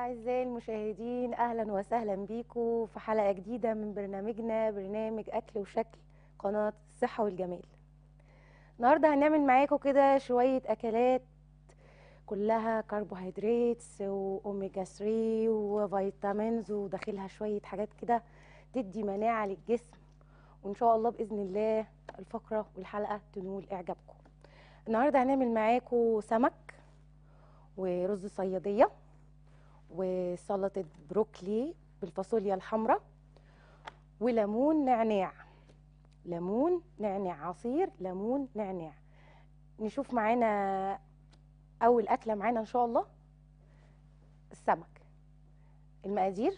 أعزائي المشاهدين أهلا وسهلا بيكم في حلقة جديدة من برنامجنا برنامج أكل وشكل قناة الصحة والجمال النهاردة هنعمل معاكم كده شوية أكلات كلها كربوهيدرات وأوميجا 3 وفيتامينز وداخلها شوية حاجات كده تدي مناعة للجسم وإن شاء الله بإذن الله الفقرة والحلقة تنول إعجابكم النهاردة هنعمل معاكم سمك ورز صيادية وسلطة بروكلي بالفاصوليا الحمراء وليمون نعناع ليمون نعناع عصير ليمون نعناع نشوف معانا أول أكلة معانا إن شاء الله السمك المقادير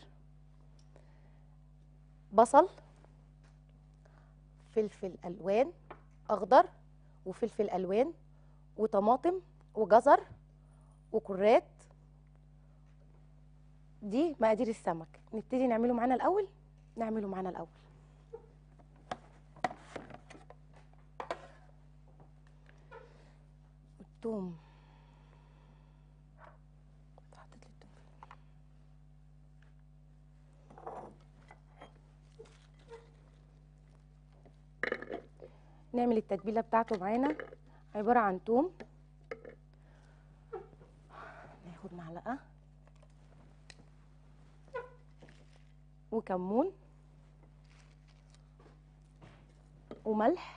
بصل فلفل ألوان أخضر وفلفل ألوان وطماطم وجزر وكرات دي مقادير السمك نبتدي نعمله معانا الاول نعمله معانا الاول الثوم حطيت لي الثوم فين؟ نعمل التتبيله بتاعته معانا عباره عن ثوم ناخد معلقه وكمون وملح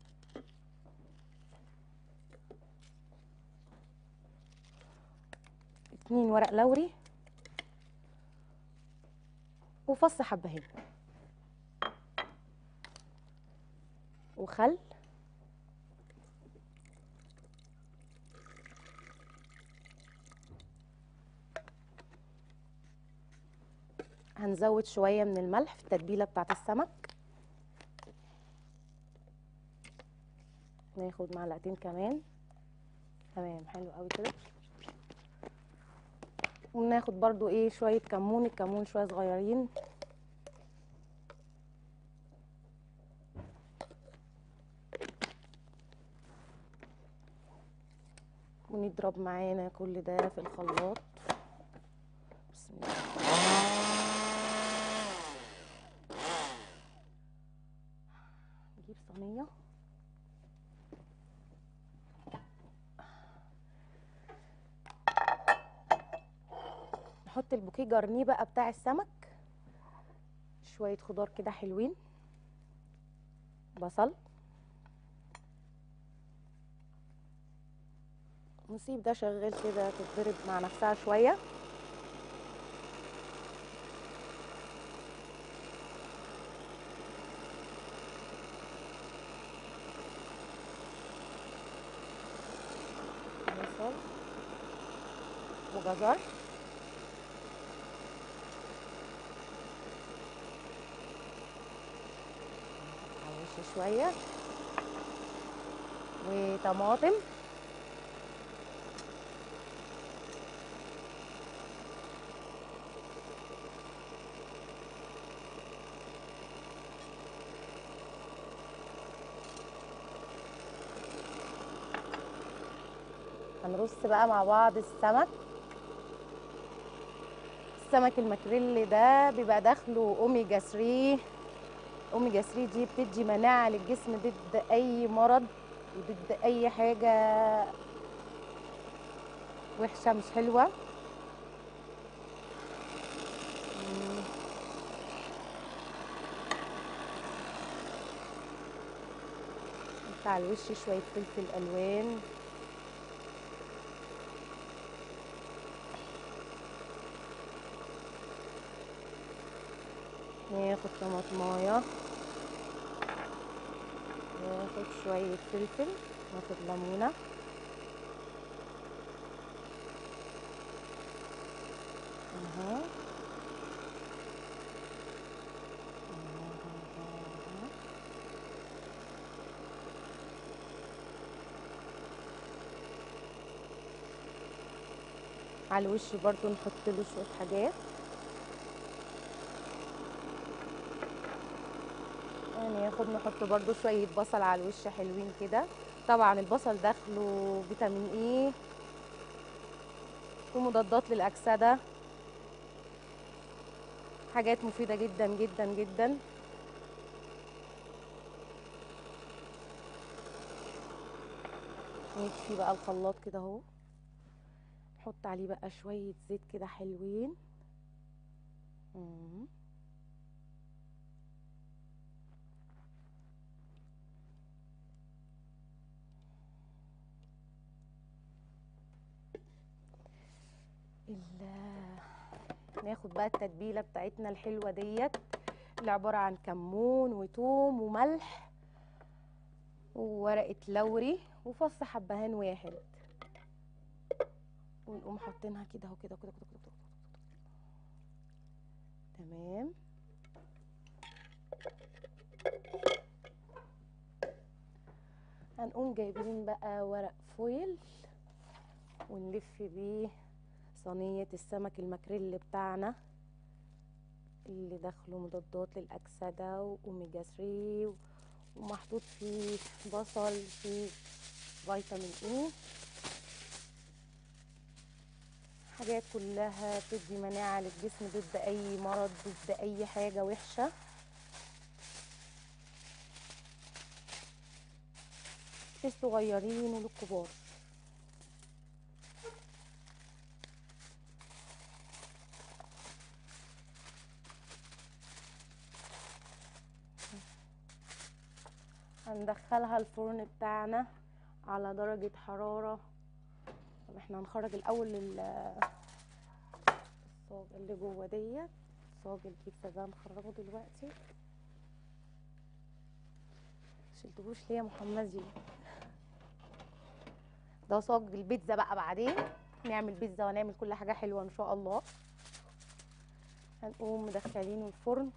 اتنين ورق لوري وفص حبهان وخل هنزود شوية من الملح في التتبيلة بتاعة السمك ناخد معلقتين كمان تمام حلو قوي كده وناخد برضو ايه شوية كمون الكمون شوية صغيرين ونضرب معانا كل ده في الخلاط بسم الله نجيب صينية نحط البوكيه جرنيه بقى بتاع السمك شوية خضار كده حلوين بصل نسيب ده شغال كده تتضرب مع نفسها شوية بصل وجزر على الوش شوية وطماطم هنرص بقى مع بعض السمك السمك الماكريل ده بيبقى داخله اوميجا 3 اوميجا 3 دي بتدي مناعه للجسم ضد اي مرض وضد اي حاجه وحشه مش حلوه مم. على الوش شويه فلفل الوان ناخد طماطمايه ناخد شوية فلفل ناخد ليمونة اها على الوش برضو نحط له شوية حاجات يعني ياخد نحط برضو شوية بصل على الوش حلوين كده طبعا البصل داخله فيتامين ايه ومضادات للأكسدة حاجات مفيدة جدا جدا جدا نكفي بقى الخلاط كده اهو نحط عليه بقى شوية زيت كده حلوين مم. ال- ناخد بقى التتبيلة بتاعتنا الحلوة ديت اللي عبارة عن كمون وتوم وملح وورقة لوري وفص حبهان واحد ونقوم حاطينها كده اهو كده كده كده كده كده تمام هنقوم جايبين بقى ورق فويل ونلف بيه صينية السمك الماكريل بتاعنا اللي داخله مضادات للأكسدة وأوميجا 3 ومحطوط فيه بصل فيه فيتامين اي حاجات كلها بتدي مناعة للجسم ضد أي مرض ضد أي حاجة وحشة للصغيرين وللكبار هندخلها الفرن بتاعنا على درجة حرارة طب احنا هنخرج الأول ال- الصاج اللي جوه ديت صاج البيتزا ده هنخرجه دلوقتي شلتهوش ليه يا محمدي ده صاج البيتزا بقى بعدين نعمل بيتزا ونعمل كل حاجة حلوة إن شاء الله هنقوم مدخلينه الفرن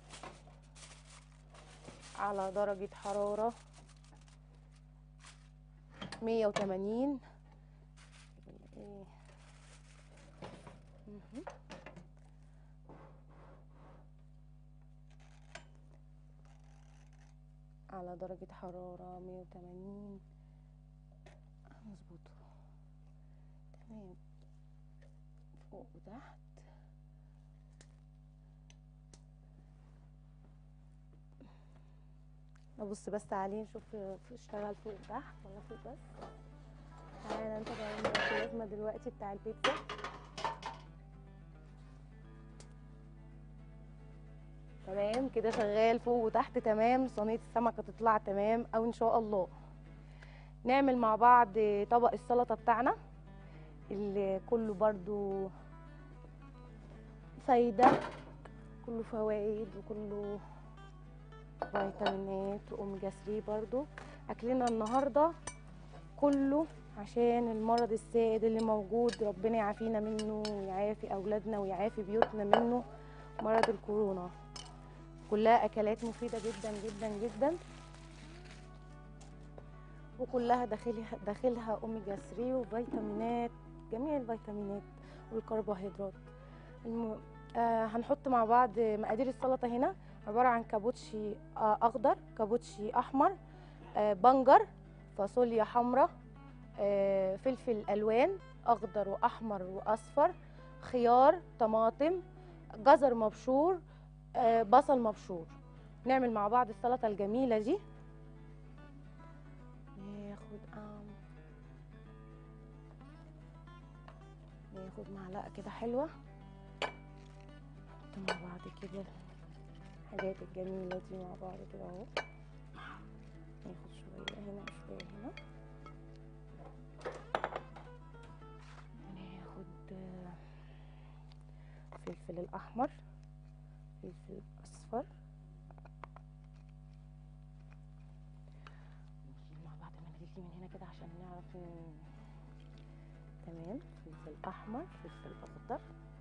على درجة حرارة مية وتمانين على درجة حرارة مية وتمانين هنظبطه تمام فوق وتحت نبص بس عليه نشوف اشتغل فوق وتحت ولا فوق بس تعالى انت بقى الخواتمة دلوقتي بتاع البيتزا تمام كده شغال فوق وتحت تمام صينية السمكة تطلع تمام او ان شاء الله نعمل مع بعض طبق السلطة بتاعنا اللي كله برضو فايدة كله فوائد وكله فيتامينات واوميجا 3 برضو اكلنا النهارده كله عشان المرض السائد اللي موجود ربنا يعافينا منه ويعافي اولادنا ويعافي بيوتنا منه مرض الكورونا كلها اكلات مفيده جدا جدا جدا وكلها داخلها داخلها اوميجا 3 وفيتامينات جميع الفيتامينات والكربوهيدرات الم... آه هنحط مع بعض مقادير السلطه هنا عباره عن كابوتشي آه اخضر كابوتشي احمر آه بنجر فاصوليا حمراء آه فلفل الوان اخضر واحمر واصفر خيار طماطم جزر مبشور آه بصل مبشور نعمل مع بعض السلطه الجميله دي ناخد آم. ناخد معلقه كده حلوه نحط مع بعض كده الحاجات الجميله دي مع بعض كده اهو ناخد شويه هنا وشويه هنا ناخد آه، الفلفل الاحمر فلفل اصفر نشيل مع بعض المناديل دي من هنا كده عشان نعرف ن- تمام فلفل احمر فلفل اخضر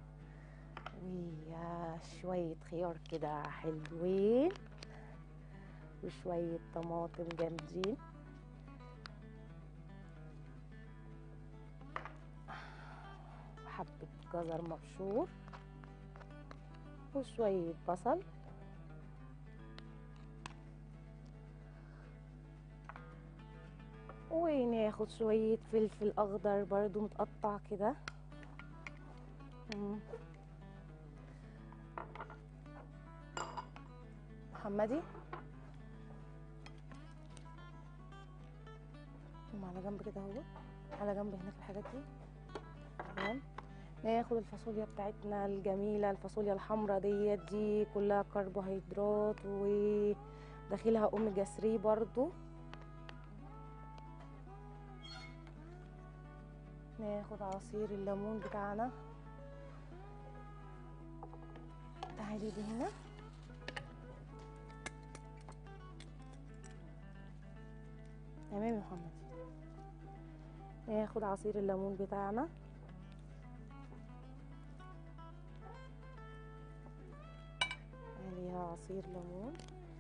وشوية خيار كده حلوين وشوية طماطم جامدين وحبة جزر مبشور وشوية بصل وناخد شوية فلفل أخضر برضو متقطع كده مم. محمدي هم على جنب كده اهو على جنب هناك الحاجات دي تمام ناخد الفاصوليا بتاعتنا الجميله الفاصوليا الحمراء ديت دي كلها كربوهيدرات وداخلها اوميجا 3 برضو ناخد عصير الليمون بتاعنا تعالي دي هنا تمام يا محمد ناخد عصير الليمون بتاعنا عليها عصير ليمون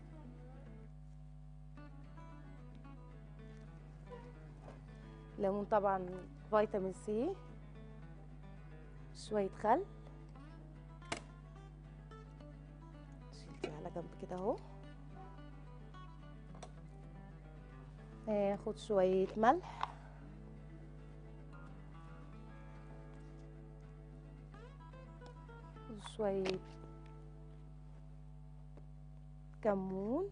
ليمون طبعا فيتامين سي شوية خل شيلتي على جنب كده اهو ناخد شوية ملح شوية كمون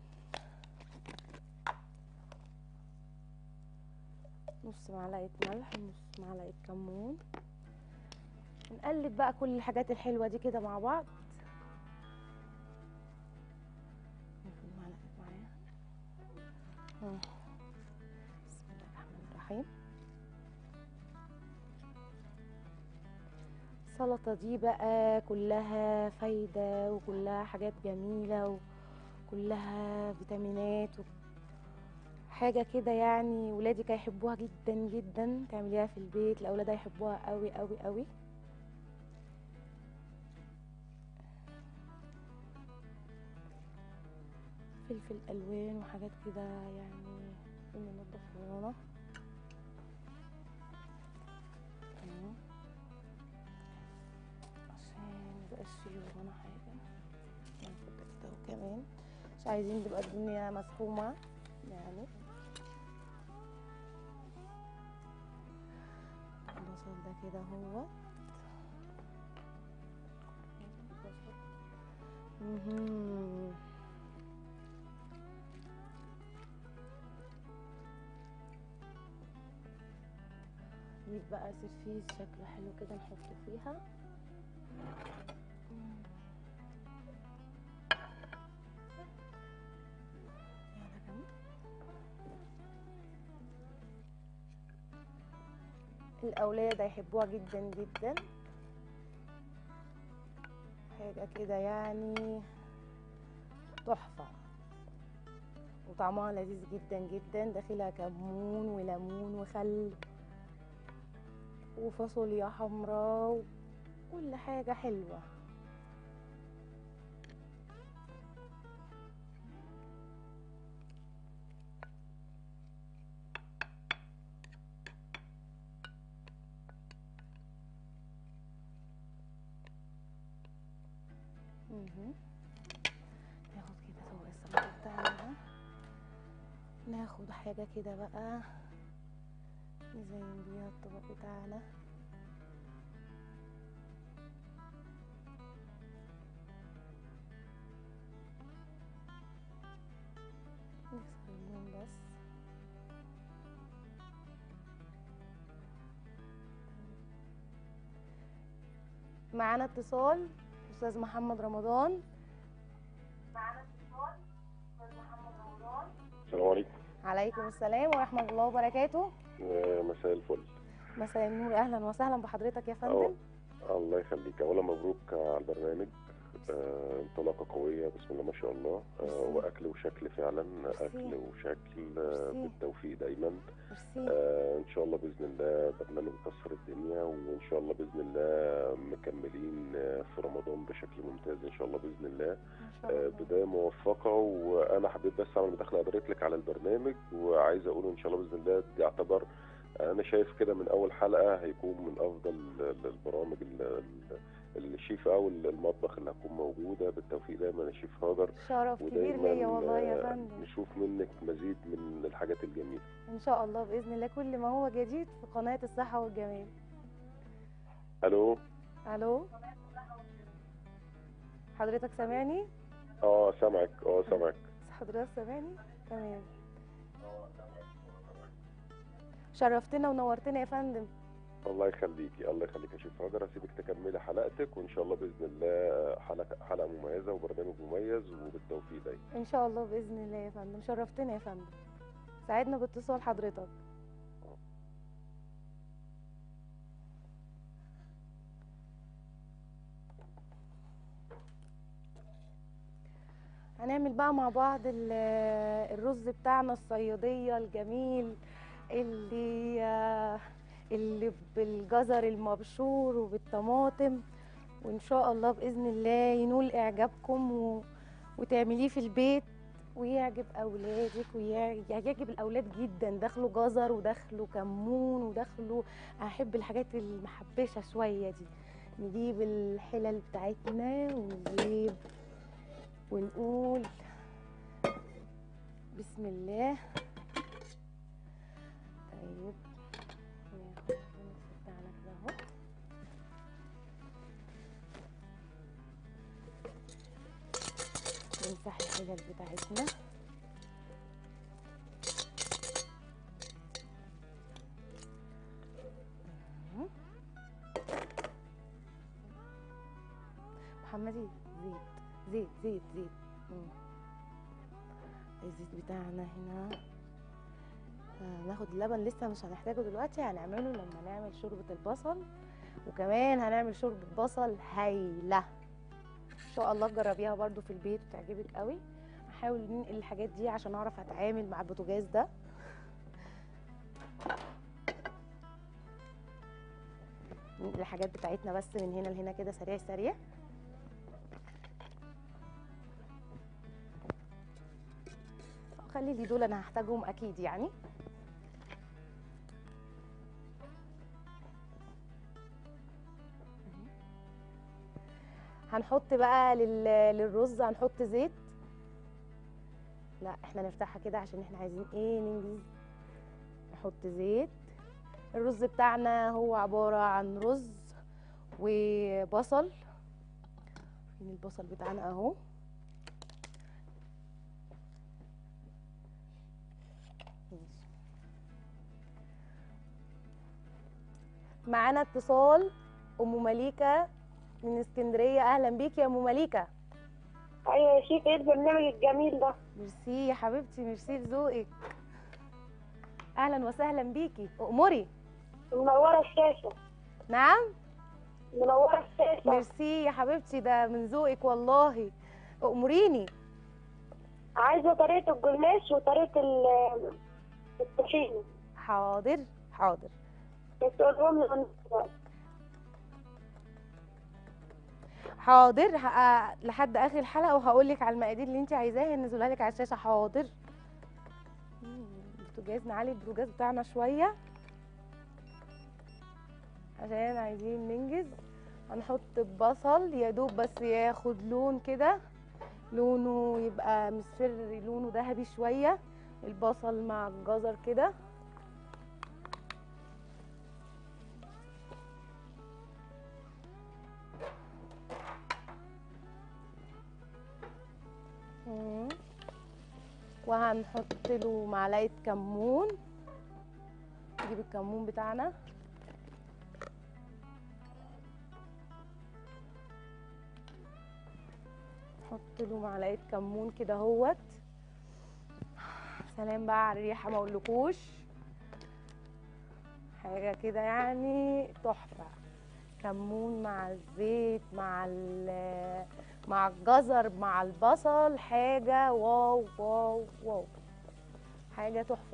نص معلقة ملح ونص معلقة كمون نقلب بقى كل الحاجات الحلوة دي كده مع بعض ناخد معلقة معايا آه. بسم الله الرحمن الرحيم السلطة دي بقى كلها فايدة وكلها حاجات جميلة وكلها فيتامينات و... حاجة كده يعني ولادك هيحبوها جدا جدا تعمليها في البيت الأولاد هيحبوها قوي قوي قوي فلفل ألوان وحاجات كده يعني ننضف ورانا تمام. عشان ميبقاش فيه ورانا حاجة ناخد ده كده وكمان مش عايزين تبقى الدنيا مسحومة يعني البصل ده كده هو مهم. نجيب بقى سرفيس شكله حلو كده نحطه فيها مم. على جنب. الأولاد هيحبوها جدا جدا حاجة كده يعني تحفة وطعمها لذيذ جدا جدا داخلها كمون وليمون وخل وفاصوليا حمراء وكل حاجة حلوة مهم. ناخد كده طبق السلطة بتاعنا ده ناخد حاجة كده بقى نزين بيها الطبق بتاعنا نكسر اللون بس معانا اتصال استاذ محمد رمضان السلام عليكم عليكم السلام ورحمة الله وبركاته آه، مساء الفل مساء النور اهلا وسهلا بحضرتك يا أهو. فندم الله يخليك اولا مبروك على البرنامج آه، انطلاقه قويه بسم الله ما شاء الله آه، ميرسي. واكل وشكل فعلا ميرسي. اكل وشكل آه، ميرسي. بالتوفيق دايما ميرسي آه، ان شاء الله باذن الله برنامج يكسر الدنيا وان شاء الله باذن الله مكملين آه، في رمضان بشكل ممتاز ان شاء الله باذن الله ما شاء آه، الله بدايه موفقه وانا حبيت بس اعمل مداخله ابارك لك على البرنامج وعايز اقول ان شاء الله باذن الله دي يعتبر انا شايف كده من اول حلقه هيكون من افضل ال- البرامج ال- ال- الشيف او المطبخ اللي هتكون موجوده بالتوفيق دايما يا شيف هاجر شرف كبير ودايما ليا والله يا آه، فندم نشوف منك مزيد من الحاجات الجميله ان شاء الله باذن الله كل ما هو جديد في قناه الصحه والجمال الو الو حضرتك سامعني اه سامعك اه سامعك حضرتك سامعني تمام شرفتنا ونورتنا يا فندم الله يخليكي الله يخليكي يا شيف هاجر هسيبك تكملي حلقتك وان شاء الله باذن الله حلقه حلقه مميزه وبرنامج مميز وبالتوفيق دايما ان شاء الله باذن الله يا فندم شرفتنا يا فندم سعدنا باتصال حضرتك هنعمل بقى مع بعض ال- الرز بتاعنا الصيادية الجميل اللي اللي بالجزر المبشور وبالطماطم وان شاء الله باذن الله ينول اعجابكم و... وتعمليه في البيت ويعجب اولادك ويعجب الاولاد جدا دخلوا جزر ودخلوا كمون ودخلوا احب الحاجات المحبشه شويه دي نجيب الحلل بتاعتنا ونجيب ونقول بسم الله طيب ناخد الميكس بتاعنا كده اهو نمسح الحلل بتاعتنا أهو. محمدي زيت زيت زيت زيت مم. الزيت بتاعنا هنا آه، ناخد اللبن لسه مش هنحتاجه دلوقتي هنعمله لما نعمل شوربة البصل وكمان هنعمل شوربة بصل هايلة ان شاء الله تجربيها برضو في البيت وتعجبك قوي هحاول ننقل الحاجات دي عشان اعرف اتعامل مع البوتاجاز ده ننقل الحاجات بتاعتنا بس من هنا لهنا كده سريع سريع خلي لي دول انا هحتاجهم اكيد يعني هنحط بقى لل... للرز هنحط زيت لا احنا نفتحها كده عشان احنا عايزين ايه ننجز نحط زيت الرز بتاعنا هو عبارة عن رز وبصل فين البصل بتاعنا اهو ماشي. معانا اتصال ام مليكه من اسكندريه اهلا بيكي يا ام مليكه ايوه يا شيخ ايه البرنامج الجميل ده ميرسي يا حبيبتي ميرسي لذوقك اهلا وسهلا بيكي اموري منوره الشاشه نعم منوره الشاشه ميرسي يا حبيبتي ده من ذوقك والله اموريني عايزه طريقه الجلاش وطريقه ال- الطحينه حاضر حاضر بس قولهم لي من دلوقتي. حاضر ه- لحد اخر الحلقه وهقول لك على المقادير اللي انت عايزاها ننزلها لك على الشاشه حاضر مم، البوتاجاز نعلي البوتاجاز بتاعنا شويه عشان عايزين ننجز هنحط البصل يا دوب بس ياخد لون كده لونه يبقى مصفر لونه ذهبي شويه البصل مع الجزر كده مم. وهنحط له معلقه كمون نجيب الكمون بتاعنا نحط له معلقه كمون كده اهوت سلام بقى على الريحه ما اقولكوش حاجه كده يعني تحفه كمون مع الزيت مع ال- مع الجزر مع البصل حاجه واو واو واو حاجه تحفه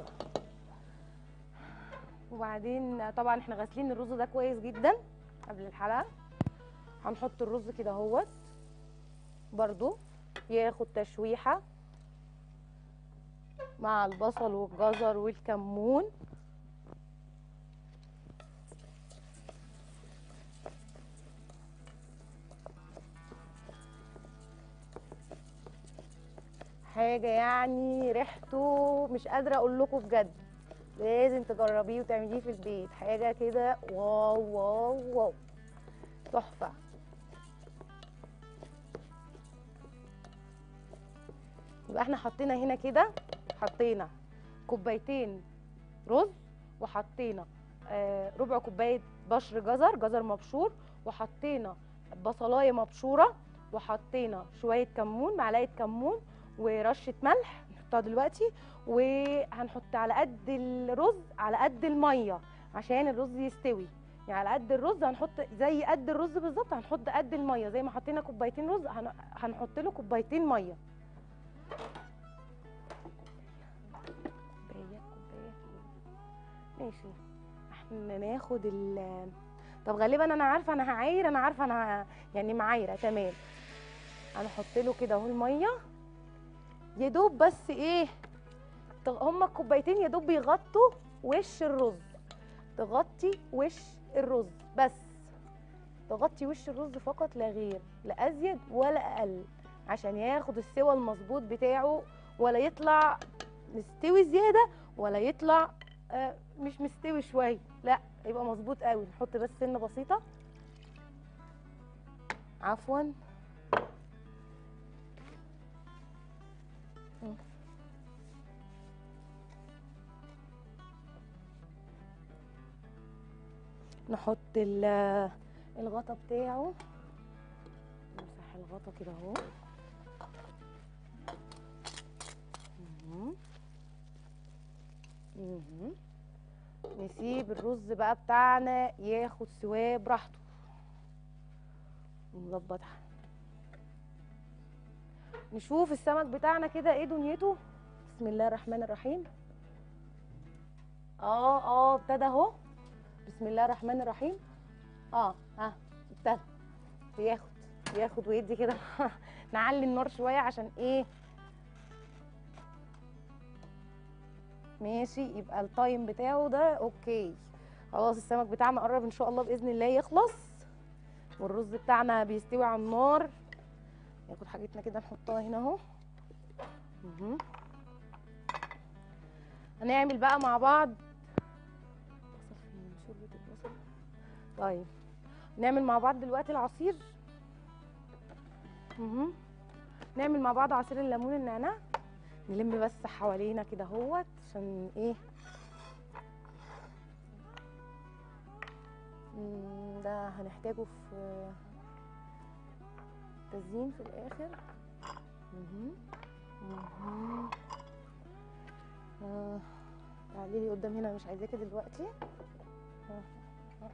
وبعدين طبعا احنا غاسلين الرز ده كويس جدا قبل الحلقه هنحط الرز كده اهوت برضو ياخد تشويحه مع البصل والجزر والكمون حاجه يعني ريحته مش قادره اقول لكم بجد لازم تجربيه وتعمليه في البيت حاجه كده واو واو واو تحفه يبقى احنا حطينا هنا كده حطينا كوبايتين رز وحطينا آه ربع كوبايه بشر جزر جزر مبشور وحطينا بصلايه مبشوره وحطينا شويه كمون معلقه كمون ورشه ملح نحطها دلوقتي وهنحط على قد الرز على قد الميه عشان الرز يستوي يعني على قد الرز هنحط زي قد الرز بالظبط هنحط قد الميه زي ما حطينا كوبايتين رز هن- هنحط له كوبايتين ميه كوبايه كوبايه ماشي احنا ناخد ال طب غالبا انا عارفه انا هعاير انا عارفه انا ه- يعني معايره تمام هنحط له كده اهو الميه يا دوب بس ايه تغ- هما الكوبايتين يا دوب بيغطوا وش الرز تغطي وش الرز بس تغطي وش الرز فقط لا غير لا ازيد ولا اقل عشان ياخد السوى المظبوط بتاعه ولا يطلع مستوي زياده ولا يطلع آه مش مستوي شويه لا يبقى مظبوط قوي نحط بس سنه بسيطه عفوا نحط ال- الغطا بتاعه نمسح الغطا كده اهو مهم. مهم. نسيب الرز بقى بتاعنا ياخد سواه براحته نظبطها نشوف السمك بتاعنا كده ايه دنيته بسم الله الرحمن الرحيم اه اه ابتدى اهو بسم الله الرحمن الرحيم اه ها ابتدى بياخد بياخد ويدي كده نعلي النار شويه عشان ايه ماشي يبقى التايم بتاعه ده اوكي خلاص السمك بتاعنا قرب ان شاء الله باذن الله يخلص والرز بتاعنا بيستوي على النار ناخد حاجتنا كده نحطها هنا اهو مهم. هنعمل بقى مع بعض بصل فين؟ شوربة البصل طيب نعمل مع بعض دلوقتي العصير مهم. نعمل مع بعض عصير الليمون النعناع نلم بس حوالينا كده اهوت عشان ايه مم، ده هنحتاجه في تزيين في الاخر مهم. مهم. آه. تعالي لي قدام هنا مش عايزاكي دلوقتي آه. آه.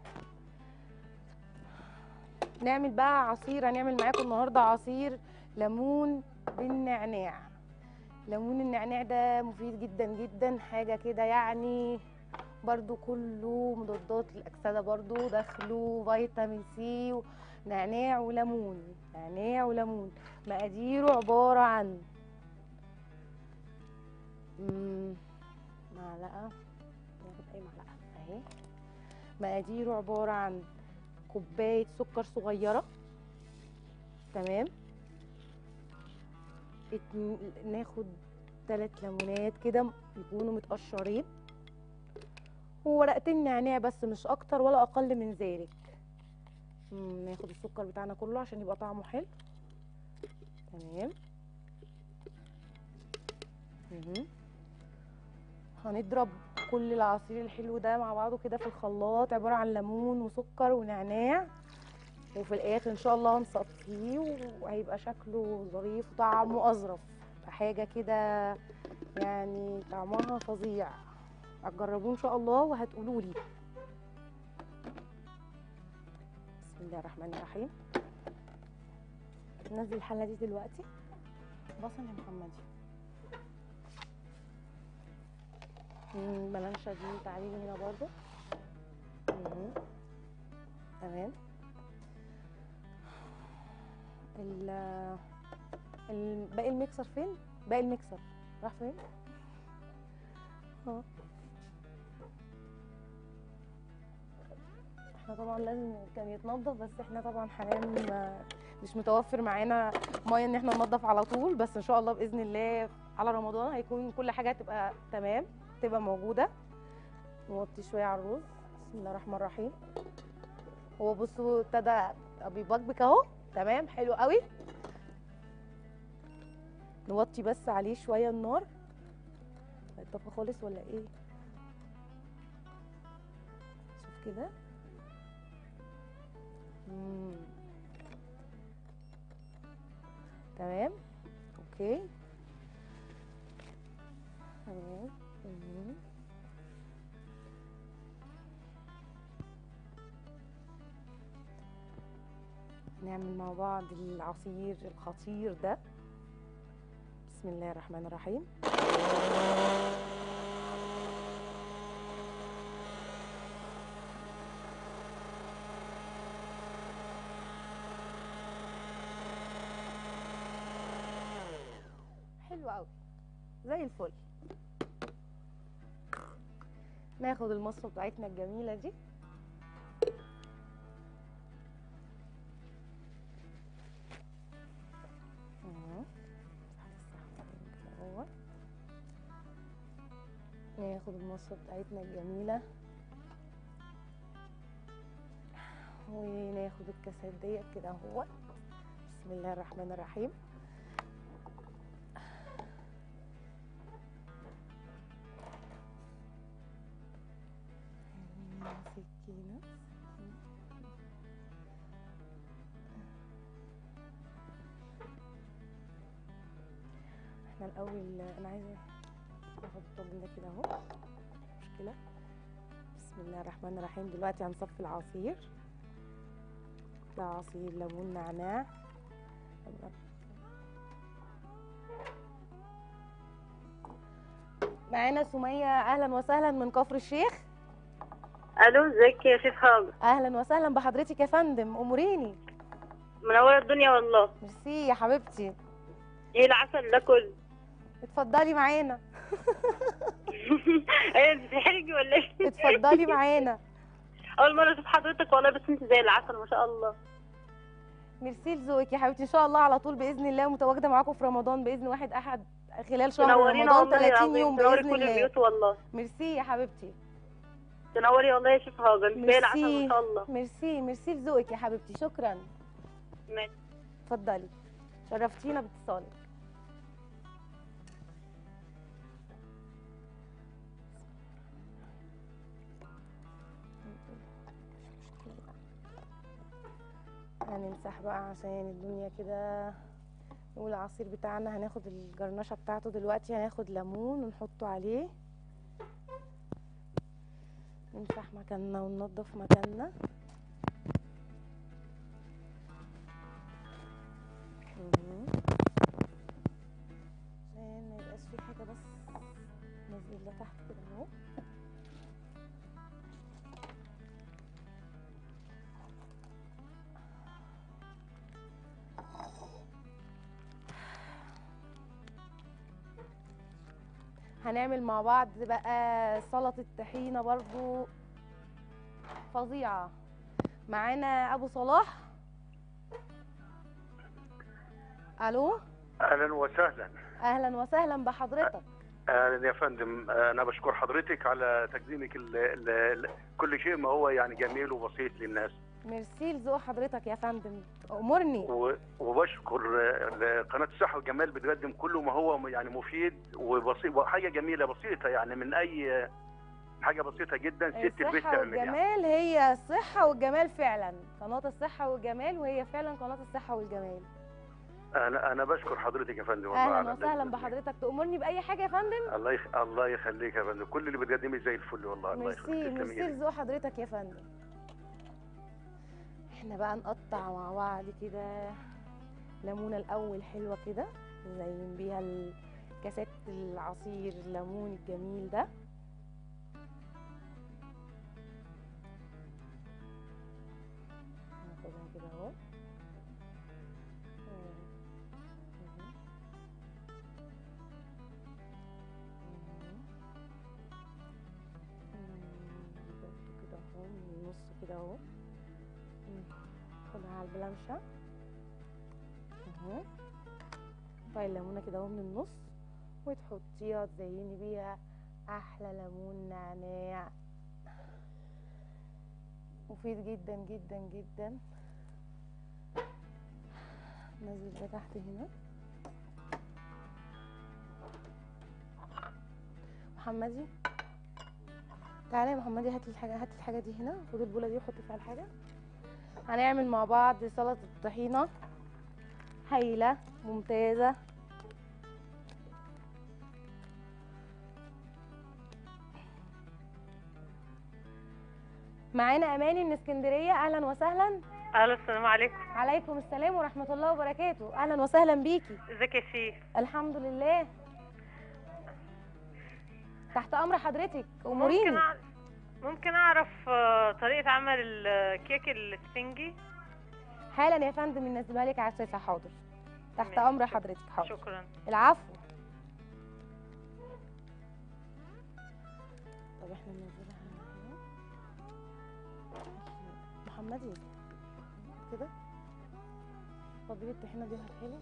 نعمل بقى عصير هنعمل معاكم النهارده عصير ليمون بالنعناع ليمون النعناع ده مفيد جدا جدا حاجة كده يعني برضو كله مضادات للأكسدة برضو داخله فيتامين سي نعناع وليمون نعناع وليمون مقاديره عبارة عن مم، معلقة ناخد أي معلقة أهي مقاديره عبارة عن كوباية سكر صغيرة تمام اتن- ناخد تلات ليمونات كده يكونوا متقشرين وورقتين نعناع بس مش اكتر ولا اقل من ذلك مم، ناخد السكر بتاعنا كله عشان يبقى طعمه حلو تمام مهم. هنضرب كل العصير الحلو ده مع بعضه كده في الخلاط عبارة عن ليمون وسكر ونعناع وفي الاخر ان شاء الله هنصفيه وهيبقى شكله ظريف وطعمه اظرف حاجه كده يعني طعمها فظيع هتجربوه ان شاء الله وهتقولوا لي بسم الله الرحمن الرحيم ننزل الحله دي دلوقتي بصل يا محمدي مم، الملانشة دي تعالي لي هنا برضو مم. تمام ال ال- باقي الميكسر فين؟ باقي الميكسر راح فين؟ اه احنا طبعا لازم كان يتنضف بس احنا طبعا حاليا ما- مش متوفر معانا ميه ان احنا ننضف على طول بس ان شاء الله باذن الله على رمضان هيكون كل حاجه تبقى تمام تبقى موجوده نوطي شويه على الرز بسم الله الرحمن الرحيم هو بصوا ابتدى بيبقبق اهو تمام حلو قوي نوطي بس عليه شويه النار هيطفى خالص ولا ايه شوف كده مم. تمام اوكي تمام مم. نعمل مع بعض العصير الخطير ده بسم الله الرحمن الرحيم حلو قوي زي الفل ناخد المصفى بتاعتنا الجميله دي اهو. اهو. ناخد المصفى بتاعتنا الجميله وناخد الكاسات ديت كده اهو بسم الله الرحمن الرحيم سكينة احنا الاول انا عايزه ناخد الطاجن ده كده اهو مش مشكله بسم الله الرحمن الرحيم دلوقتي هنصفي العصير ده عصير ليمون نعناع معانا سمية أهلا وسهلا من كفر الشيخ الو ازيك يا شيف هاجر أهلا وسهلا بحضرتك يا فندم أموريني منوره الدنيا والله ميرسي يا حبيبتي ايه العسل ده كله اتفضلي معانا ايه بتحرجي ولا ايه اتفضلي معانا اول مره اشوف حضرتك والله بس انت زي العسل ما شاء الله ميرسي لذوقك يا حبيبتي ان شاء الله على طول باذن الله متواجده معاكم في رمضان باذن واحد احد خلال شهر تنورينا رمضان والله 30 يوم تنوري باذن كل الله البيوت والله ميرسي يا حبيبتي تنوري والله يا شيف هاجر انت زي العسل ميرسي ما شاء الله ميرسي ميرسي لذوقك يا حبيبتي شكرا ماشي. اتفضلي شرفتينا باتصالك هنمسح بقى عشان الدنيا كده نقول العصير بتاعنا هناخد الجرنشة بتاعته دلوقتي هناخد ليمون ونحطه عليه نمسح مكاننا وننضف مكاننا مهم. عشان ما يبقاش في حاجة بس ننزل لتحت كده اهو هنعمل مع بعض بقى سلطة طحينة برضو فظيعة معانا أبو صلاح ألو اهلا وسهلا أهلا وسهلا بحضرتك اهلا يا فندم انا بشكر حضرتك على تقديمك ال ال ال كل شيء ما هو يعني جميل وبسيط للناس ميرسي لذوق حضرتك يا فندم أمرني و- وبشكر آه، قناه الصحه والجمال بتقدم كل ما هو يعني مفيد وبسيط وحاجه جميله بسيطه يعني من اي حاجه بسيطه جدا ست البيت الصحة تعمل يعني والجمال هي الصحة والجمال فعلا قناة الصحة والجمال وهي فعلا قناة الصحة والجمال انا انا بشكر حضرتك يا فندم والله على أهلا وسهلا الإذن. بحضرتك تأمرني بأي حاجة يا فندم الله يخ... الله يخليك يا فندم كل اللي بتقدمي زي الفل والله الله ميرسي يخليك تسلمي ميرسي لي. لذوق حضرتك يا فندم احنا بقى نقطع مع بعض كده ليمونه الاول حلوه كده نزين بيها الكاسات العصير الليمون الجميل ده ناخدها كده اهو مم. مم. مم. برضو كده اهو من النص كده اهو مم. خدها على البلانشة اهو طيب الليمونة كده اهو من النص وتحطيها تزيني بيها احلى ليمون نعناع مفيد جدا جدا جدا نزل ده تحت هنا محمدي تعالى يا محمدي هات لي الحاجه هات لي الحاجه دي هنا خد البوله دي وحط فيها الحاجه هنعمل مع بعض سلطه الطحينه هايله ممتازه معانا اماني من اسكندريه اهلا وسهلا الو السلام عليكم عليكم السلام ورحمه الله وبركاته اهلا وسهلا بيكي ازيك يا شيخ الحمد لله تحت امر حضرتك ممكن اموريني أعرف ممكن اعرف آه، طريقه عمل الكيك السفنجي حالا يا فندم ننزلها لك على الشاشه حاضر تحت ماشي. امر حضرتك حاضر شكرا العفو طب احنا ننزلها هنا محمدي كده فضيلة الطحينة دي هتحلو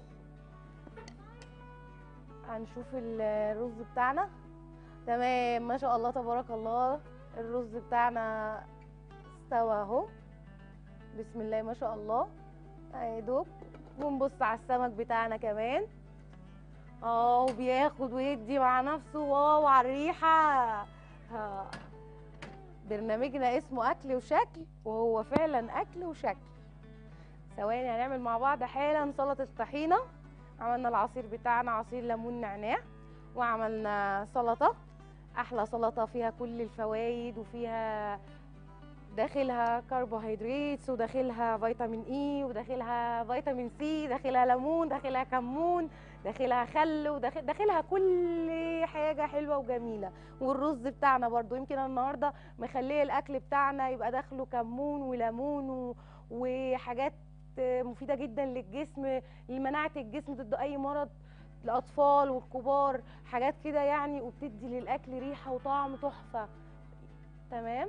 هنشوف الرز بتاعنا تمام ما شاء الله تبارك الله الرز بتاعنا استوى اهو بسم الله ما شاء الله يا دوب ونبص على السمك بتاعنا كمان اه وبياخد ويدي مع نفسه واو على الريحه ها. برنامجنا اسمه اكل وشكل وهو فعلا اكل وشكل ثواني هنعمل مع بعض حالا سلطه طحينه عملنا العصير بتاعنا عصير ليمون نعناع وعملنا سلطه احلى سلطه فيها كل الفوائد وفيها داخلها كربوهيدرات وداخلها فيتامين اي وداخلها فيتامين سي داخلها ليمون داخلها كمون داخلها خل وداخل داخلها كل حاجه حلوه وجميله والرز بتاعنا برضو يمكن أنا النهارده مخليه الاكل بتاعنا يبقى داخله كمون وليمون و- وحاجات مفيده جدا للجسم لمناعه الجسم ضد اي مرض الاطفال والكبار حاجات كده يعني وبتدي للاكل ريحه وطعم تحفه تمام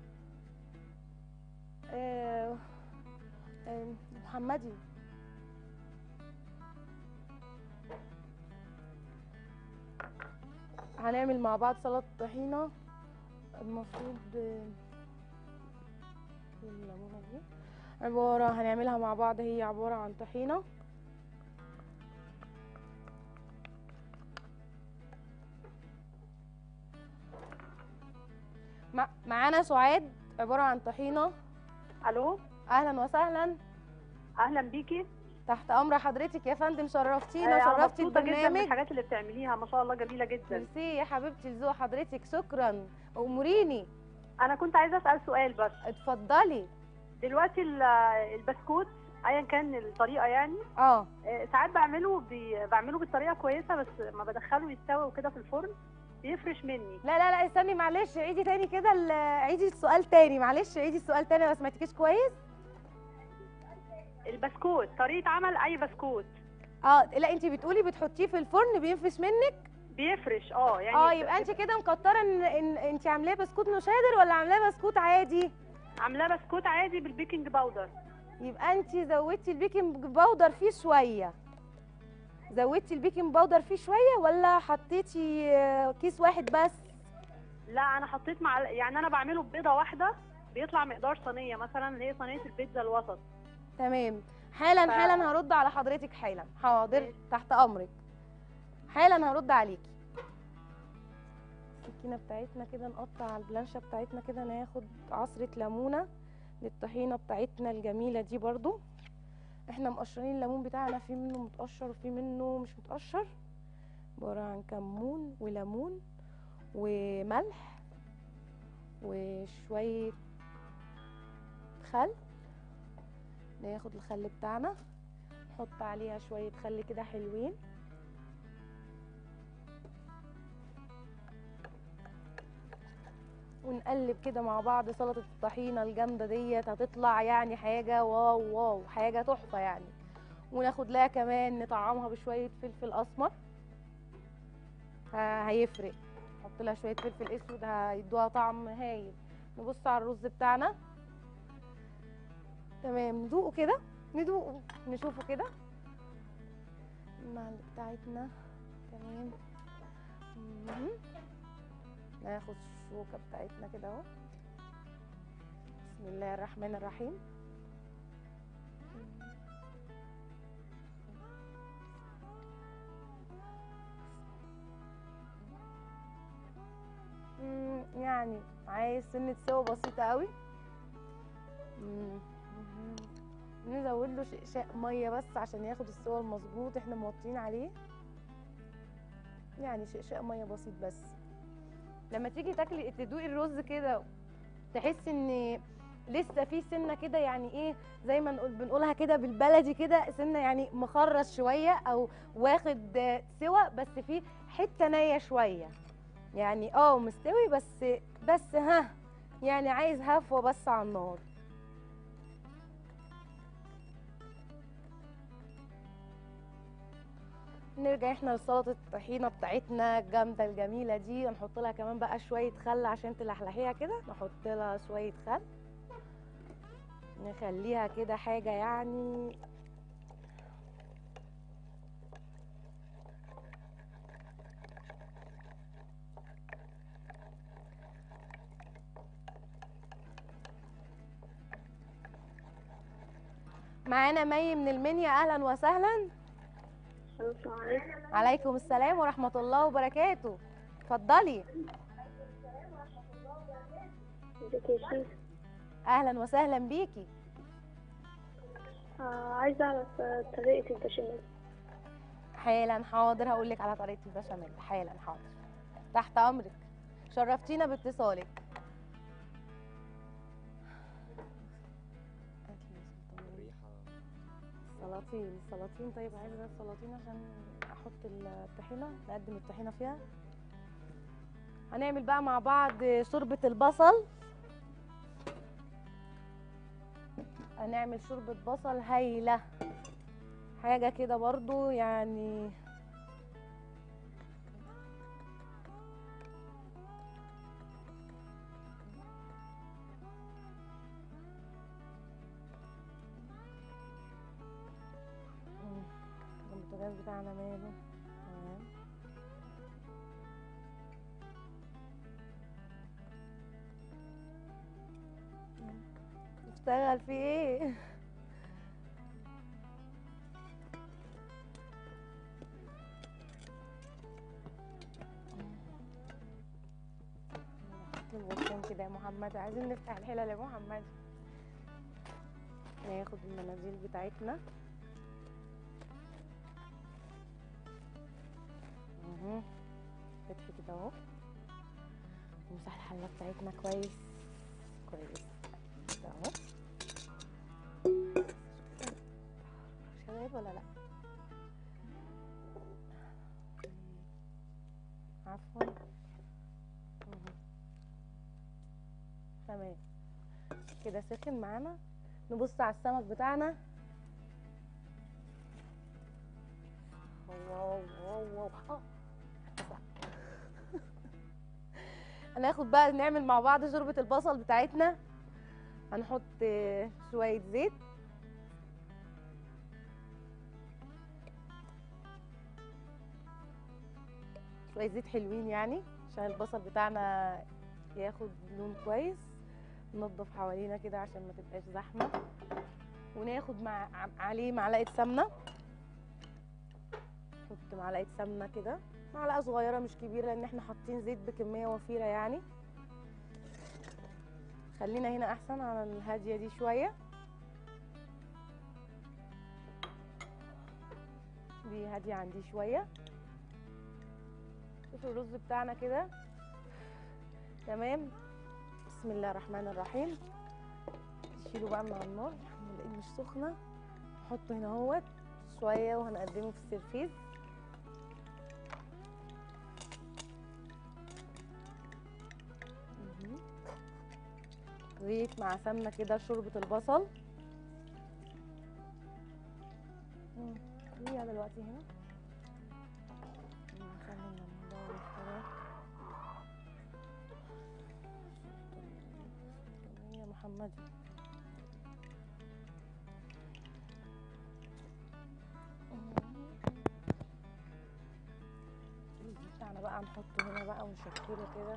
آه آه محمدي هنعمل مع بعض سلطة طحينة المفروض آه، فين الليمونة دي عبارة هنعملها مع بعض هي عبارة عن طحينة مع- معانا سعاد عبارة عن طحينة الو أهلا وسهلا اهلا بيكي تحت أمر حضرتك يا فندم شرفتينا آه، وشرفتي مبسوطه جدا من البرنامج الحاجات اللي بتعمليها ما شاء الله جميله جدا ميرسي يا حبيبتي لذوق حضرتك شكرا أموريني انا كنت عايزه اسال سؤال بس اتفضلي دلوقتي ال- البسكوت ايا كان الطريقه يعني اه آه، ساعات بعمله بي... بعمله بالطريقه كويسه بس ما بدخله يستوي وكده في الفرن بيفرش مني لا لا لا استني معلش عيدي تاني كده ال- عيدي السؤال تاني معلش عيدي السؤال تاني ما سمعتكيش كويس البسكوت طريقه عمل اي بسكوت اه لا انت بتقولي بتحطيه في الفرن بينفش منك بيفرش اه يعني اه يبقى انت كده مكتره ان ان انت عاملاه بسكوت نشادر ولا عاملاه بسكوت عادي عاملاه بسكوت عادي بالبيكنج باودر يبقى انت زودتي البيكنج باودر فيه شويه زودتي البيكنج باودر فيه شويه ولا حطيتي آه، كيس واحد بس لا انا حطيت مع يعني انا بعمله ببيضه واحده بيطلع مقدار صينيه مثلا اللي هي صينيه البيتزا الوسط تمام حالا ف- حالا هرد على حضرتك حالا حاضر ماشي. تحت امرك حالا هرد عليكي السكينه بتاعتنا كده نقطع على البلانشه بتاعتنا كده ناخد عصره ليمونه للطحينه بتاعتنا الجميله دي برضو احنا مقشرين الليمون بتاعنا في منه متقشر وفي منه مش متقشر عباره عن كمون وليمون وملح وشويه خل ناخد الخل بتاعنا نحط عليها شوية خل كده حلوين ونقلب كده مع بعض سلطة الطحينة الجامدة ديت هتطلع يعني حاجة واو واو حاجة تحفة يعني وناخد لها كمان نطعمها بشوية فلفل أسمر ه- هيفرق نحط لها شوية فلفل أسود هيدوها طعم هايل نبص على الرز بتاعنا تمام ندوقه كده ندوقه نشوفه كده المعلقة بتاعتنا تمام مهم. ناخد الشوكة بتاعتنا كده اهو بسم الله الرحمن الرحيم يعني عايز سنة سوا بسيطة قوي مم. نزود له شقشاق مية بس عشان ياخد السوا المظبوط احنا موطين عليه يعني شقشاق مية بسيط بس لما تيجي تاكلي تدوقي الرز كده تحسي ان لسه في سنه كده يعني ايه زي ما نقول بنقولها كده بالبلدي كده سنه يعني مخرص شويه او واخد آه، سوا بس في حته نيه شويه يعني اه مستوي بس بس ها يعني عايز هفوه بس على النار نرجع احنا لسلطه الطحينه بتاعتنا الجامده الجميله دي ونحط لها كمان بقى شويه خل عشان تلحلحيها كده نحط لها شويه خل نخليها كده حاجه يعني معانا مي من المنيا اهلا وسهلا السلام عليكم عليكم السلام ورحمه الله وبركاته اتفضلي ازيك يا شيخ اهلا وسهلا بيكي آه عايزة أعرف آه، طريقة البشاميل حالا حاضر هقول لك على طريقه البشاميل حالا حاضر تحت امرك شرفتينا باتصالك سلاطين سلاطين طيب عايزه بقى السلاطين عشان احط الطحينه نقدم الطحينه فيها هنعمل بقى مع بعض شوربه البصل هنعمل شوربه بصل هايله حاجه كده برضو يعني مم. البوتاجاز بتاعنا ماله تمام مم. اشتغل في ايه نحط الغطيان كده يا محمد عايزين نفتح الحلل يا محمد ناخد المناديل بتاعتنا اهو فتح كده اهو نمسح الحله بتاعتنا كويس كويس كده اهو شباب ولا لا عفوا اهو. تمام كده سخن معانا نبص على السمك بتاعنا واو واو واو آه. هناخد بقى نعمل مع بعض شوربة البصل بتاعتنا هنحط آه، شوية زيت شوية زيت حلوين يعني عشان البصل بتاعنا ياخد لون كويس ننضف حوالينا كده عشان ما تبقاش زحمة وناخد مع عليه معلقة سمنة نحط معلقة سمنة كده معلقة صغيرة مش كبيرة لأن احنا حاطين زيت بكمية وفيرة يعني خلينا هنا أحسن على الهادية دي شوية دي هادية عندي شوية شوفوا الرز بتاعنا كده تمام بسم الله الرحمن الرحيم نشيله بقى من على النار نلاقيه مش سخنة نحطه هنا اهوت شوية وهنقدمه في السرفيز مهم. زيت مع سمنة كده شوربة البصل مم. خليها دلوقتي هنا نخلي الموضوع والفراخ يا محمد الرز بتاعنا بقى نحطه هنا بقى ونشكله كده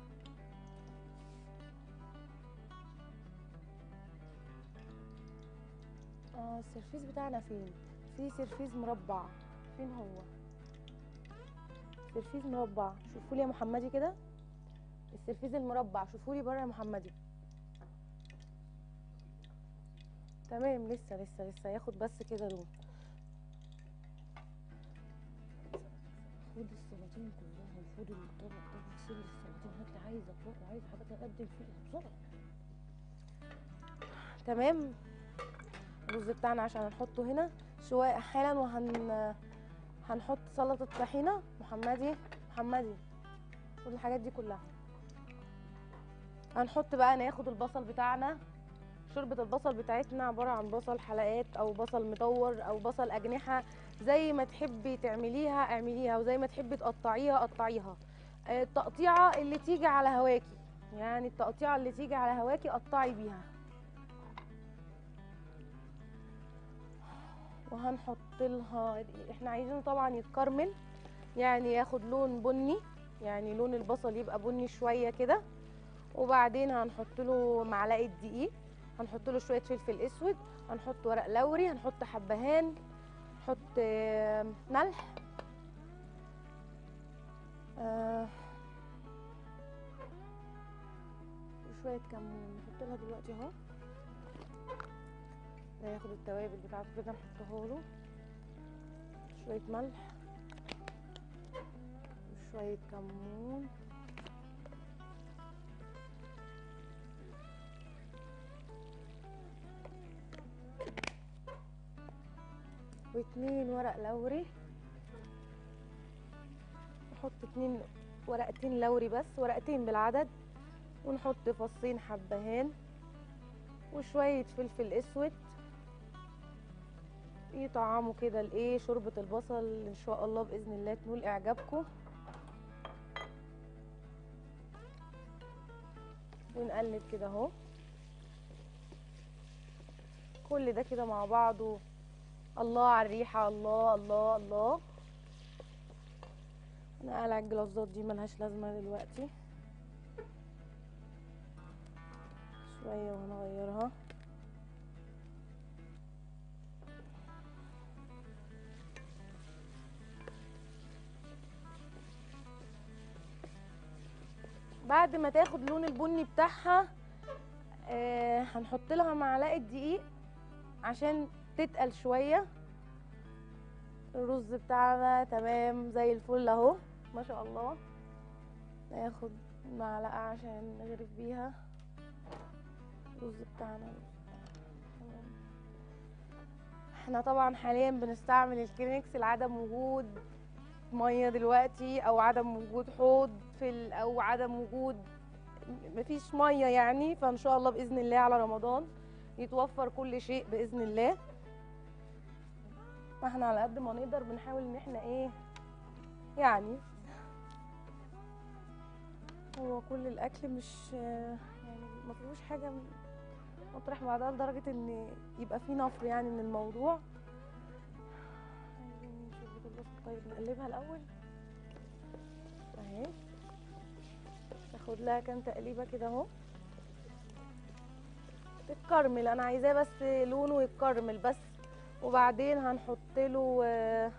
اه السرفيس بتاعنا فين في سرفيس مربع فين هو سرفيس مربع شوفوا لي يا محمدي كده السرفيز المربع شوفولي بره يا محمدي تمام لسه لسه لسه ياخد بس كده لون خد السلاطين كلها وخد الطبق ده وغسل السلاطين هات عايزه طبق عايز حاجات اقدم فيها بسرعه تمام الرز بتاعنا عشان هنحطه هنا شويه حالا وهن هنحط سلطه طحينه محمدي محمدي خد الحاجات دي كلها هنحط بقى ناخد البصل بتاعنا شوربة البصل بتاعتنا عبارة عن بصل حلقات أو بصل مدور أو بصل أجنحة زي ما تحبي تعمليها اعمليها وزي ما تحبي تقطعيها قطعيها آه، التقطيعة اللي تيجي على هواكي يعني التقطيعة اللي تيجي على هواكي قطعي بيها وهنحط لها احنا عايزينه طبعا يتكرمل يعني ياخد لون بني يعني لون البصل يبقى بني شوية كده وبعدين هنحط له معلقة دقيق هنحط له شوية فلفل اسود هنحط ورق لوري هنحط حبهان نحط آه، ملح آه، وشوية كمون نحط لها دلوقتي اهو ده ياخد التوابل بتاعته كده نحطها له شوية ملح وشوية كمون واتنين ورق لوري نحط اتنين ورقتين لوري بس ورقتين بالعدد ونحط فصين حبهان وشوية فلفل اسود يطعموا كده الايه شوربة البصل ان شاء الله باذن الله تنول اعجابكم ونقلب كده اهو كل ده كده مع بعضه الله على الريحة الله الله الله انا قلع الجلافزات دي ملهاش لازمة دلوقتي شوية وهنغيرها بعد ما تاخد لون البني بتاعها آه هنحط لها معلقة دقيق عشان تتقل شوية الرز بتاعنا تمام زي الفل اهو ما شاء الله ناخد معلقة عشان نغرف بيها الرز بتاعنا تمام. احنا طبعا حاليا بنستعمل الكلينكس لعدم وجود ميه دلوقتي او عدم وجود حوض في ال- او عدم وجود مفيش ميه يعني فان شاء الله باذن الله على رمضان يتوفر كل شيء باذن الله فاحنا على قد ما نقدر بنحاول ان احنا ايه يعني هو كل الاكل مش يعني ما فيهوش حاجه مطرح بعضها لدرجه ان يبقى في نفر يعني من الموضوع عايزين نشوف البصل طيب نقلبها الاول اهي تاخد لها كام تقليبه كده اهو تتكرمل انا عايزاه بس لونه يتكرمل بس وبعدين هنحط له آه،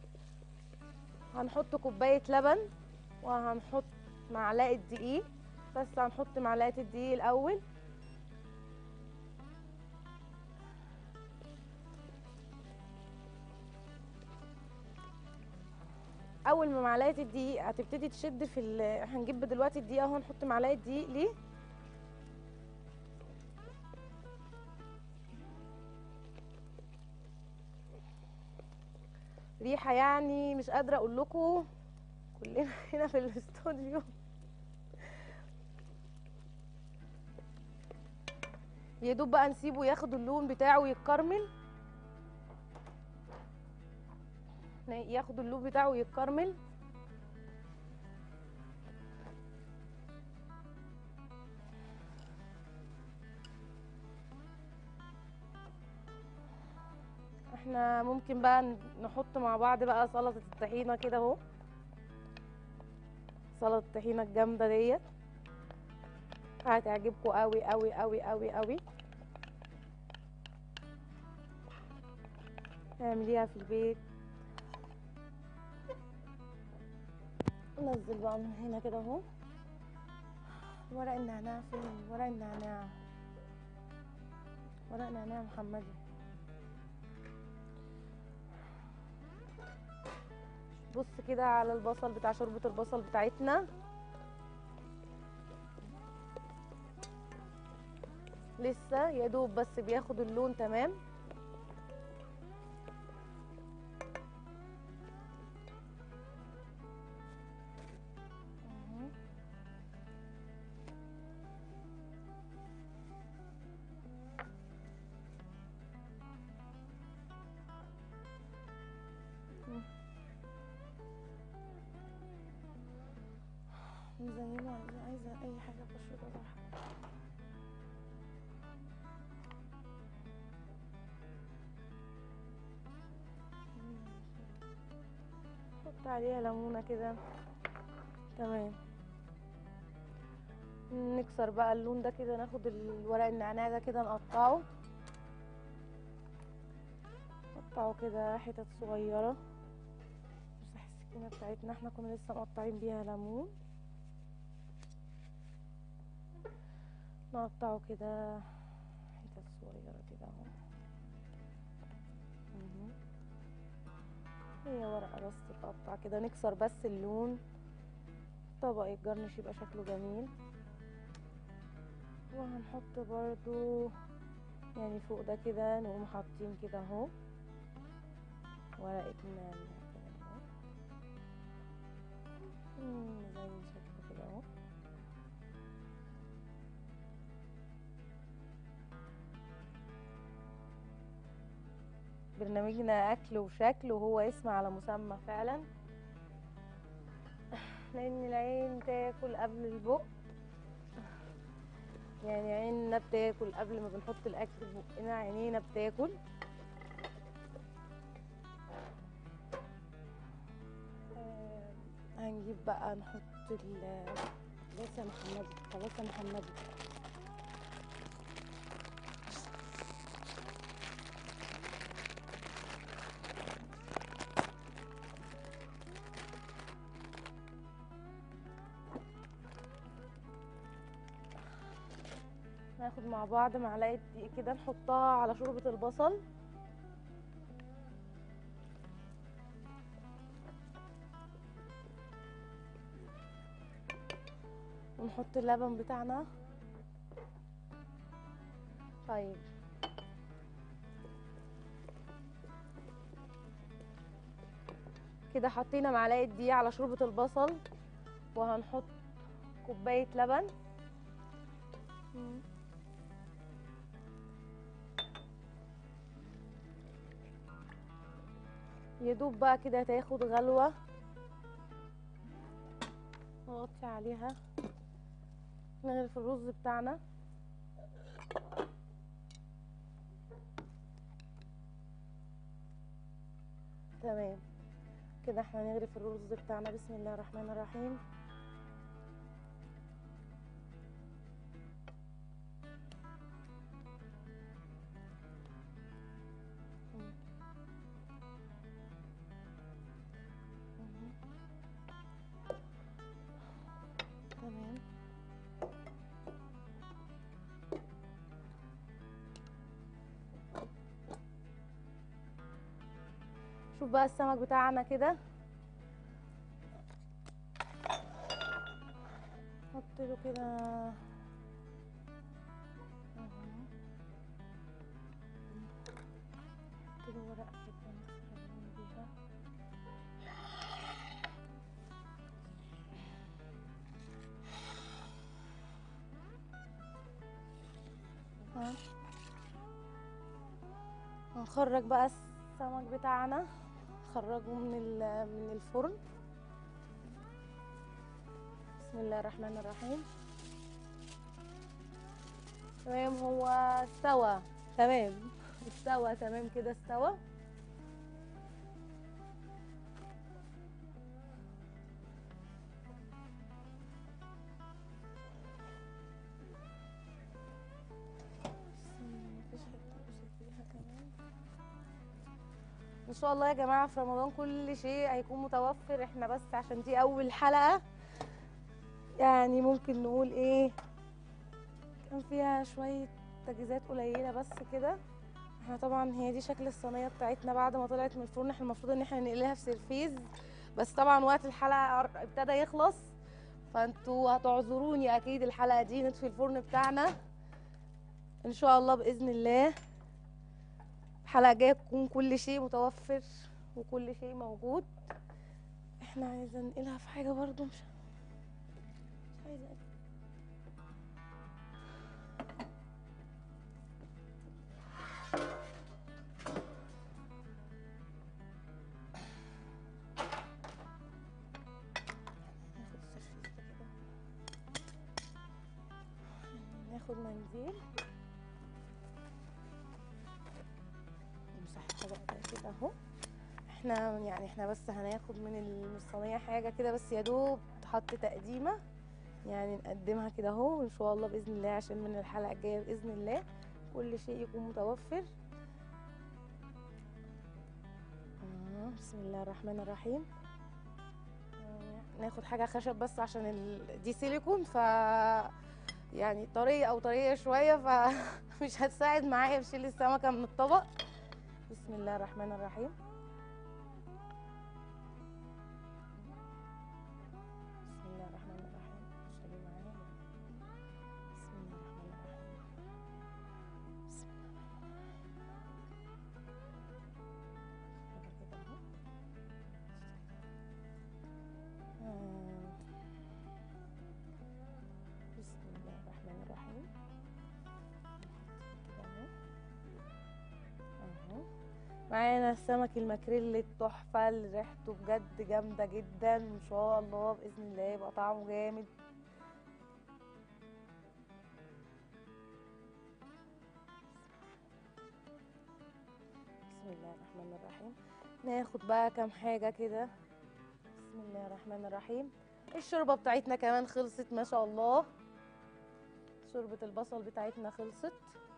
هنحط كوبايه لبن وهنحط معلقه دقيق بس هنحط معلقه الدقيق الاول اول ما معلقه الدقيق هتبتدي تشد في ال... هنجيب دلوقتي الدقيق اهو نحط معلقه دقيق ليه ريحه يعني مش قادره اقول لكم كلنا هنا في الاستوديو يا دوب بقى نسيبه ياخد اللون بتاعه ويتكرمل ياخد اللون بتاعه ويتكرمل احنا ممكن بقى نحط مع بعض بقى سلطة الطحينة كده اهو سلطة الطحينة الجامدة ديت هتعجبكم قوي قوي قوي قوي قوي اعمليها في البيت ننزل بقى من هنا كده اهو ورق النعناع فين ورق النعناع ورق نعناع محمدي بص كده على البصل بتاع شوربة البصل بتاعتنا لسه يا دوب بس بياخد اللون تمام أهو. مزينة عايزة عايزة أي حاجة بشرة صح حط عليها ليمونة كده تمام نكسر بقى اللون ده كده ناخد الورق النعناع ده كده نقطعه نقطعه كده حتت صغيرة نمسح السكينة بتاعتنا احنا كنا لسه مقطعين بيها ليمون نقطعه كده حتت صغيرة كده اهو مهم. هي ورقة بس تتقطع كده نكسر بس اللون طبق الجرنش يبقى شكله جميل وهنحط برضو يعني فوق ده كده نقوم حاطين كده اهو ورقة نعناع كده اهو مم، نزين شكله كده اهو برنامجنا اكل وشكل وهو اسم على مسمى فعلا لان العين تاكل قبل البق يعني عيننا بتاكل قبل ما بنحط الاكل في بقنا عينينا بتاكل آه، هنجيب بقى نحط ال خلاص يا محمد خلاص يا محمد ناخد مع بعض معلقه دقيق كده نحطها على شوربه البصل ونحط اللبن بتاعنا طيب كده حطينا معلقه دقيق على شوربه البصل وهنحط كوبايه لبن مم. يدوب بقى كده تاخد غلوة نغطي عليها نغرف الرز بتاعنا تمام كده احنا نغرف الرز بتاعنا بسم الله الرحمن الرحيم مم. مهم. تمام شوف بقى السمك بتاعنا كده حط له كده اهو. حط له ورقة كده نستخدم بيها ها. هنخرج بقى السمك بتاعنا نخرجه من ال- من الفرن بسم الله الرحمن الرحيم تمام هو استوى تمام استوى تمام كده استوى مفيش حتة أمسك بيها كمان. ان شاء الله يا جماعه في رمضان كل شيء هيكون متوفر احنا بس عشان دي اول حلقه يعني ممكن نقول ايه كان فيها شوية تجهيزات قليلة بس كده احنا طبعا هي دي شكل الصينية بتاعتنا بعد ما طلعت من الفرن احنا المفروض ان احنا نقليها في سيرفيز بس طبعا وقت الحلقة قر- ابتدى يخلص فانتوا هتعذروني اكيد الحلقة دي نطفي الفرن بتاعنا ان شاء الله باذن الله الحلقة الجاية تكون كل شيء متوفر وكل شيء موجود احنا عايزة ننقلها في حاجة برضو مش مش عايزة أقلب. ناخد السرفيس ده كده. ناخد منديل نمسحها بقى ده كده اهو احنا يعني احنا بس هناخد من ال- من الصينيه حاجه كده بس يا دوب تحط تقديمه يعني نقدمها كده اهو ان شاء الله باذن الله عشان من الحلقه الجايه باذن الله كل شيء يكون متوفر آه، بسم الله الرحمن الرحيم آه، ناخد حاجه خشب بس عشان ال... دي سيليكون ف يعني طريه او طريه شويه فمش هتساعد معايا في شيل السمكه من الطبق بسم الله الرحمن الرحيم بسم الله الرحمن الرحيم اشتغلي معايا بسم الله الرحمن الرحيم بسم الله الرحمن الرحيم كده اهو. آه. بسم الله الرحمن الرحيم كده اهو اهو معانا السمك الماكريل التحفة اللي ريحته بجد جامدة جدا ان شاء الله بإذن الله يبقى طعمه جامد بسم الله الرحمن الرحيم ناخد بقى كام حاجة كده بسم الله الرحمن الرحيم الشوربة بتاعتنا كمان خلصت ما شاء الله شوربة البصل بتاعتنا خلصت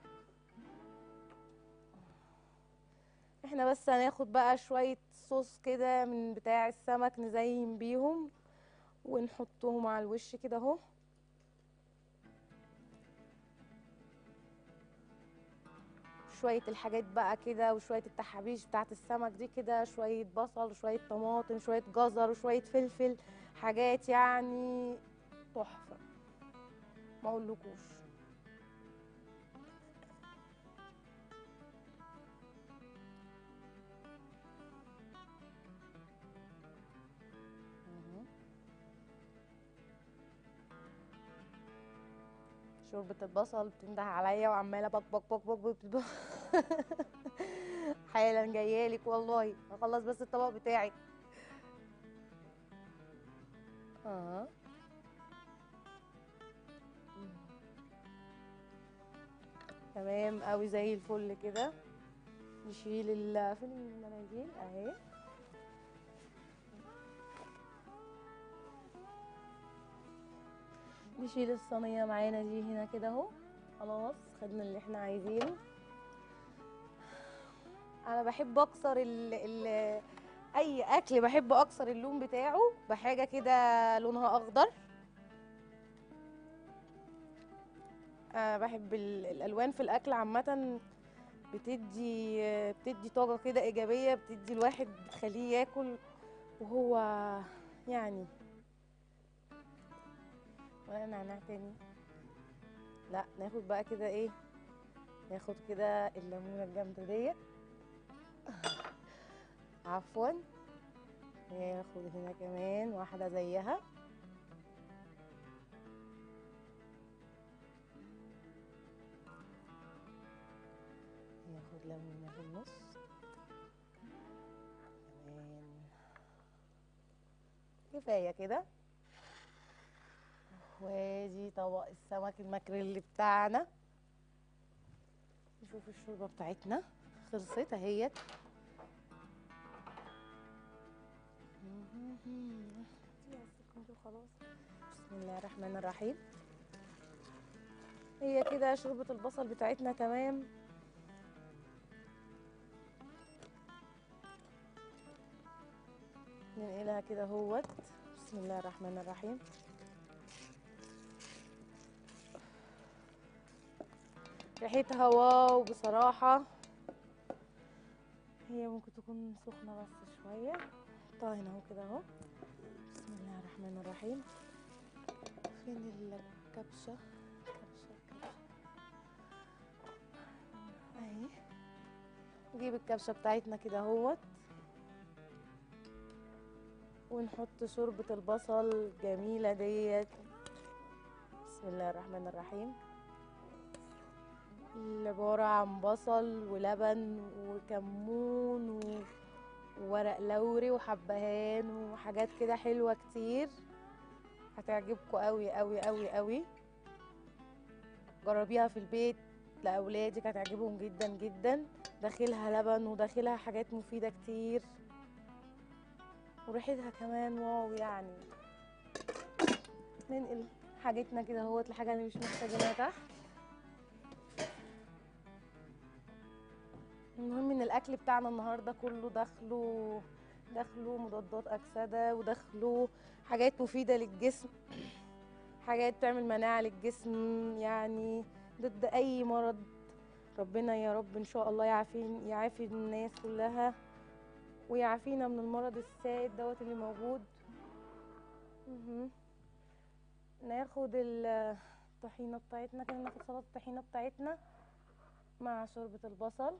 احنا بس هناخد بقى شوية صوص كده من بتاع السمك نزين بيهم ونحطهم على الوش كده اهو شوية الحاجات بقى كده وشوية التحابيش بتاعت السمك دي كده شوية بصل وشوية طماطم شوية جزر وشوية فلفل حاجات يعني تحفة ما اقولكوش مهم. شوربة البصل بتنده عليا وعمالة بك بك بك بك بك بك حالا جايالك والله هخلص بس الطبق بتاعي اه تمام قوي زي الفل كده نشيل ال فين المناديل اهي نشيل الصينية معانا دي هنا كده اهو خلاص خدنا اللي احنا عايزينه انا بحب اكسر ال ال اي اكل بحب اكسر اللون بتاعه بحاجة كده لونها اخضر أنا بحب ال- الالوان في الاكل عامة بتدي بتدي طاقة كده ايجابية بتدي الواحد بتخليه ياكل وهو يعني ولا نعناع تاني لا ناخد بقى كده ايه ناخد كده الليمونه الجامده ديت عفوا ناخد هنا كمان واحده زيها ناخد ليمونه في النص كمان كفايه كده وادي طبق السمك الماكريل بتاعنا نشوف الشوربه بتاعتنا خلصت اهيت خلاص بسم الله الرحمن الرحيم هي كده شوربه البصل بتاعتنا تمام ننقلها كده اهوت بسم الله الرحمن الرحيم ريحتها واو بصراحة هي ممكن تكون سخنة بس شوية نحطها هنا اهو كده اهو بسم الله الرحمن الرحيم فين الكبشة كبشة كبشة اهي نجيب الكبشة بتاعتنا كده اهوت ونحط شوربة البصل الجميلة ديت بسم الله الرحمن الرحيم اللي عبارة عن بصل ولبن وكمون و... وورق لوري وحبهان وحاجات كده حلوة كتير هتعجبكم قوي قوي قوي قوي جربيها في البيت لأولادك هتعجبهم جدا جدا داخلها لبن وداخلها حاجات مفيدة كتير وريحتها كمان واو يعني ننقل حاجتنا كده اهوت الحاجة اللي مش محتاجينها تحت المهم ان الاكل بتاعنا النهارده كله داخله داخله مضادات اكسده وداخله حاجات مفيده للجسم حاجات تعمل مناعه للجسم يعني ضد اي مرض ربنا يا رب ان شاء الله يعافي يعافي الناس كلها ويعافينا من المرض السائد دوت اللي موجود مهم. ناخد الطحينه بتاعتنا كده ناخد سلطه الطحينه بتاعتنا مع شوربه البصل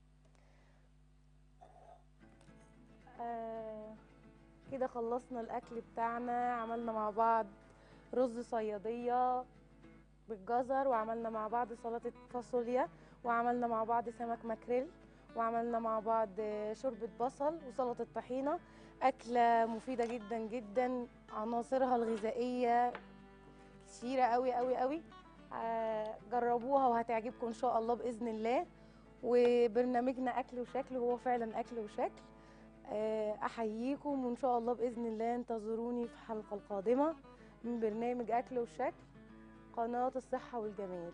آه كده خلصنا الاكل بتاعنا عملنا مع بعض رز صياديه بالجزر وعملنا مع بعض سلطه فاصوليا وعملنا مع بعض سمك ماكريل وعملنا مع بعض شوربه بصل وسلطه طحينه اكله مفيده جدا جدا عناصرها الغذائيه كتيره قوي قوي قوي آه جربوها وهتعجبكم ان شاء الله باذن الله وبرنامجنا اكل وشكل هو فعلا اكل وشكل احييكم وان شاء الله باذن الله انتظروني في الحلقه القادمه من برنامج اكل وشكل قناه الصحه والجمال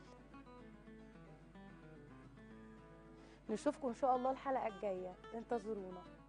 نشوفكم ان شاء الله الحلقه الجايه انتظرونا